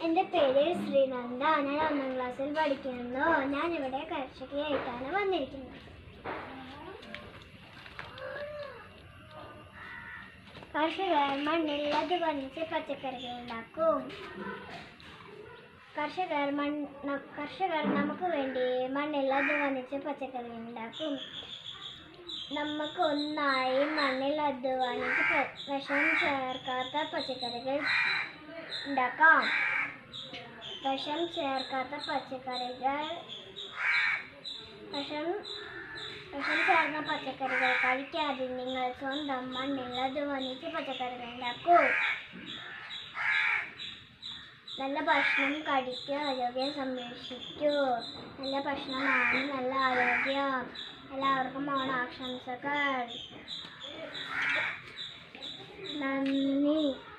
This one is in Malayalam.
എൻ്റെ പേര് ശ്രീനന്ദ ഞാൻ ഒന്നാം ക്ലാസ്സിൽ പഠിക്കുന്നു ഞാൻ ഇവിടെ കർഷകയായിട്ടാണ് വന്നിരിക്കുന്നത് കർഷകർ മണ്ണില്ലത് വന്നിച്ച് പച്ചക്കറികൾ ഉണ്ടാക്കും കർഷകർ മൺ ന- കർഷകർ നമുക്ക് വേണ്ടി മണ്ണില്ലത് വന്നിച്ച് പച്ചക്കറി ഉണ്ടാക്കും നമുക്ക് ഒന്നായി മണ്ണിൽ അധ്വാനിച്ച് പ- വിഷം ചേർക്കാത്ത പച്ചക്കറികൾ ഉണ്ടാക്കാം വിഷം ചേർക്കാത്ത പച്ചക്കറികൾ വിഷം വിഷം ചേർന്ന പച്ചക്കറികൾ കഴിക്കാതെ നിങ്ങൾ സ്വന്തം മണ്ണിൽ അധ്വാനിച്ച് പച്ചക്കറികൾ ഉണ്ടാക്കൂ നല്ല ഭക്ഷണം കഴിക്കുക ആരോഗ്യം സംരക്ഷിക്കൂ നല്ല ഭക്ഷണമാണ് നല്ല ആരോഗ്യം എല്ലാവർക്കും ഓണാശംസകൾ നന്ദി